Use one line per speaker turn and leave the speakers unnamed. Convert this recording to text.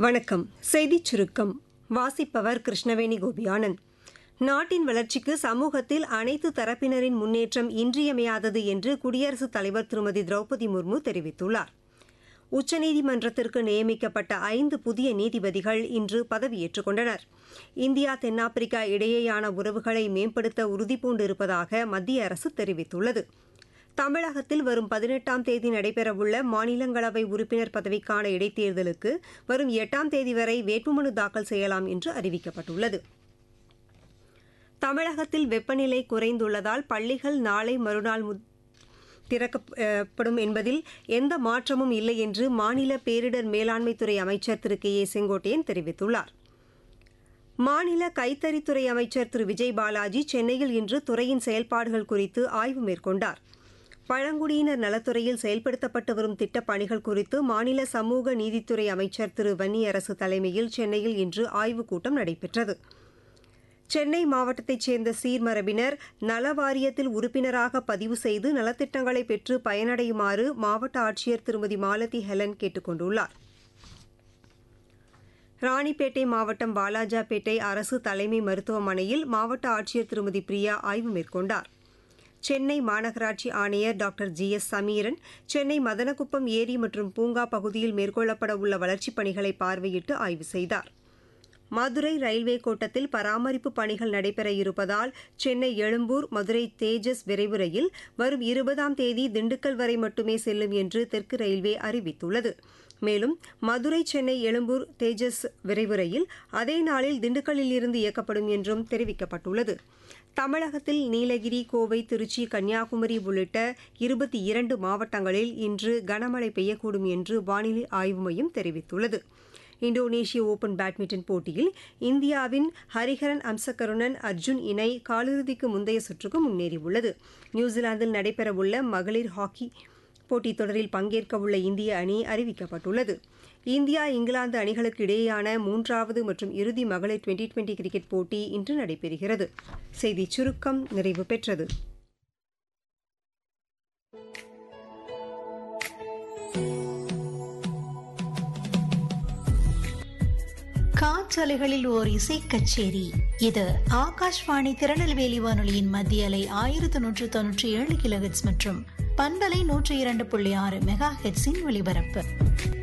வணக்கம் செய்திச் சுருக்கம் வாசிப்பவர் கிருஷ்ணவேணி கோபியானந்த் நாட்டின் வளர்ச்சிக்கு சமூகத்தில் அனைத்து தரப்பினரின் முன்னேற்றம் இன்றியமையாதது என்று குடியரசுத் தலைவர் திருமதி திரௌபதி முர்மு தெரிவித்துள்ளார் உச்சநீதிமன்றத்திற்கு நியமிக்கப்பட்ட ஐந்து புதிய நீதிபதிகள் இன்று பதவியேற்றுக் கொண்டனர் இந்தியா தென்னாப்பிரிக்கா இடையேயான உறவுகளை மேம்படுத்த உறுதிபூண்டிருப்பதாக மத்திய அரசு தெரிவித்துள்ளது தமிழகத்தில் வரும் பதினெட்டாம் தேதி நடைபெறவுள்ள மாநிலங்களவை உறுப்பினர் பதவிக்கான இடைத்தேர்தலுக்கு வரும் எட்டாம் தேதி வரை வேட்புமனு தாக்கல் செய்யலாம் என்று அறிவிக்கப்பட்டுள்ளது தமிழகத்தில் வெப்பநிலை குறைந்துள்ளதால் பள்ளிகள் நாளை மறுநாள் திறக்கப்படும் என்பதில் எந்த மாற்றமும் இல்லை என்று மாநில பேரிடர் மேலாண்மைத்துறை அமைச்சர் திரு கே ஏ செங்கோட்டையன் தெரிவித்துள்ளார் மாநில கைத்தறித்துறை அமைச்சர் திரு விஜய் பாலாஜி சென்னையில் இன்று துறையின் செயல்பாடுகள் குறித்து ஆய்வு மேற்கொண்டார் பழங்குடியினர் நலத்துறையில் செயல்படுத்தப்பட்டு வரும் திட்டப் பணிகள் குறித்து மாநில சமூக நீதித்துறை அமைச்சர் திரு வன்னியரசு தலைமையில் சென்னையில் இன்று ஆய்வுக் கூட்டம் நடைபெற்றது சென்னை மாவட்டத்தைச் சேர்ந்த சீர்மரபினர் நல வாரியத்தில் உறுப்பினராக பதிவு செய்து நலத்திட்டங்களை பெற்று பயனடையுமாறு மாவட்ட ஆட்சியர் திருமதி மாலதி ஹெலன் கேட்டுக் கொண்டுள்ளார் ராணிப்பேட்டை மாவட்டம் வாலாஜாபேட்டை அரசு தலைமை மருத்துவமனையில் மாவட்ட ஆட்சியர் திருமதி பிரியா ஆய்வு மேற்கொண்டார் சென்னை மாநகராட்சி ஆணையர் doctor G S Samiran Chennai Madanakuppam ஏரி மற்றும் பூங்கா பகுதியில் மேற்கொள்ளப்பட உள்ள வளர்ச்சிப் பணிகளை பார்வையிட்டு ஆய்வு செய்தார் மதுரை ரயில்வே கோட்டத்தில் பராமரிப்பு பணிகள் நடைபெற இருப்பதால் சென்னை எழும்பூர் மதுரை தேஜஸ் விரைவு ரயில் வரும் இருபதாம் தேதி திண்டுக்கல் வரை மட்டுமே செல்லும் என்று தெற்கு ரயில்வே அறிவித்துள்ளது மேலும் மதுரை சென்னை எழும்பூர் தேஜஸ் விரைவு ரயில் அதே நாளில் திண்டுக்கல்லில் இருந்து இயக்கப்படும் என்றும் தெரிவிக்கப்பட்டுள்ளது தமிழகத்தில் நீலகிரி கோவை திருச்சி கன்னியாகுமரி உள்ளிட்ட இருபத்தி இரண்டு மாவட்டங்களில் இன்று கனமழை பெய்யக்கூடும் என்று வானிலை ஆய்வு மையம் தெரிவித்துள்ளது இந்தோனேஷிய ஓபன் பேட்மிண்டன் போட்டியில் இந்தியாவின் ஹரிஹரன் அம்சகருணன் அர்ஜுன் இணை காலிறுதிக்கு முந்தைய சுற்றுக்கு முன்னேறியுள்ளது நியூசிலாந்தில் நடைபெறவுள்ள மகளிர் ஹாக்கி போட்டித் தொடரில் பங்கேற்கவுள்ள இந்திய அணி அறிவிக்கப்பட்டுள்ளது இந்தியா இங்கிலாந்து அணிகளுக்கு இடையேயான மூன்றாவது மற்றும் இறுதி மகளிர் டுவெண்டி டுவெண்டி கிரிக்கெட் போட்டி இன்று நடைபெறுகிறது செய்திச் சுருக்கம் நிறைவு பெற்றது
காற்றலைகளில் ஓர் இசை கச்சேரி இது ஆகாஷ்வாணி திருநெல்வேலி வானொலியின் மத்திய அலை ஆயிரத்தி நூற்று தொன்னூற்றி ஏழு கிலோஹெட்ஸ் மற்றும் பண்பலை நூற்றி இரண்டு புள்ளி ஆறு மெகா ஹெட்ஸின் ஒலிபரப்பு